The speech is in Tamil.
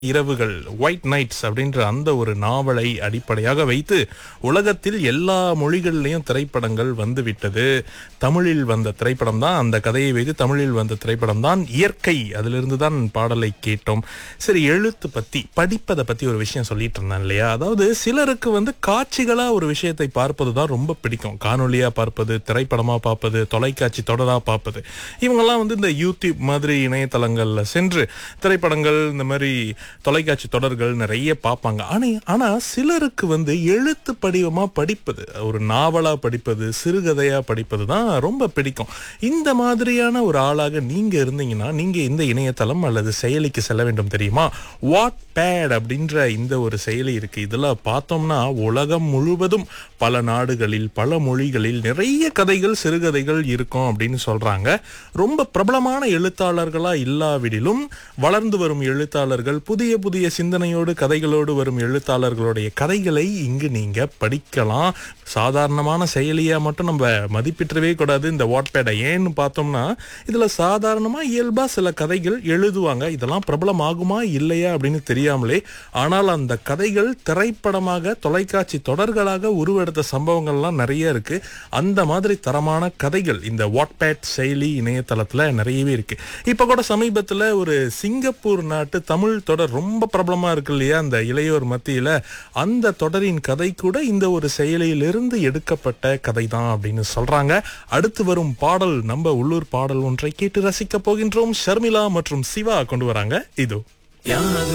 இரவுகள் ஒயிட் நைட்ஸ் அப்படின்ற அந்த ஒரு நாவலை அடிப்படையாக வைத்து உலகத்தில் எல்லா மொழிகள்லையும் திரைப்படங்கள் வந்து விட்டது தமிழில் வந்த திரைப்படம் தான் அந்த கதையை வைத்து தமிழில் வந்த திரைப்படம் தான் இயற்கை அதிலிருந்து தான் பாடலை கேட்டோம் சரி எழுத்து பத்தி படிப்பதை பத்தி ஒரு விஷயம் சொல்லிட்டு இருந்தேன் இல்லையா அதாவது சிலருக்கு வந்து காட்சிகளா ஒரு விஷயத்தை பார்ப்பது தான் ரொம்ப பிடிக்கும் காணொலியா பார்ப்பது திரைப்படமா பார்ப்பது தொலைக்காட்சி தொடரா பார்ப்பது இவங்கெல்லாம் வந்து இந்த யூடியூப் மாதிரி இணையதளங்கள்ல சென்று திரைப்படங்கள் இந்த மாதிரி தொலைக்காட்சி தொடர்கள் நிறைய பார்ப்பாங்க ஆனா ஆனா சிலருக்கு வந்து எழுத்து படிவமா படிப்பது ஒரு நாவலா படிப்பது சிறுகதையா படிப்பது தான் ரொம்ப பிடிக்கும் இந்த மாதிரியான ஒரு ஆளாக நீங்க இருந்தீங்கன்னா நீங்க இந்த இணையதளம் அல்லது செயலிக்கு செல்ல வேண்டும் தெரியுமா வாட் பேட் அப்படின்ற இந்த ஒரு செயலி இருக்கு இதுல பார்த்தோம்னா உலகம் முழுவதும் பல நாடுகளில் பல மொழிகளில் நிறைய கதைகள் சிறுகதைகள் இருக்கும் அப்படின்னு சொல்றாங்க ரொம்ப பிரபலமான எழுத்தாளர்களா இல்லாவிடிலும் வளர்ந்து வரும் எழுத்தாளர்கள் புதிய புதிய சிந்தனையோடு கதைகளோடு வரும் எழுத்தாளர்களுடைய கதைகளை இங்கு நீங்க படிக்கலாம் சாதாரணமான செயலியா மட்டும் நம்ம மதிப்பிட்டவே கூடாது இந்த வாட்பேடை ஏன்னு பார்த்தோம்னா இதுல சாதாரணமா இயல்பா சில கதைகள் எழுதுவாங்க இதெல்லாம் பிரபலம் ஆகுமா இல்லையா அப்படின்னு தெரியாமலே ஆனால் அந்த கதைகள் திரைப்படமாக தொலைக்காட்சி தொடர்களாக உருவெடுத்த சம்பவங்கள்லாம் நிறைய இருக்கு அந்த மாதிரி தரமான கதைகள் இந்த வாட்பேட் செயலி இணையதளத்துல நிறையவே இருக்கு இப்ப கூட சமீபத்துல ஒரு சிங்கப்பூர் நாட்டு தமிழ் தொடர் ரொம்ப பிரபலமா இருக்கு இல்லையா அந்த இளையோர் மத்தியில அந்த தொடரின் கதை கூட இந்த ஒரு செயலியிலிருந்து எடுக்கப்பட்ட கதை தான் அப்படின்னு சொல்றாங்க அடுத்து வரும் பாடல் நம்ம உள்ளூர் பாடல் ஒன்றை கேட்டு ரசிக்க போகின்றோம் ஷர்மிளா மற்றும் சிவா கொண்டு வராங்க இதோ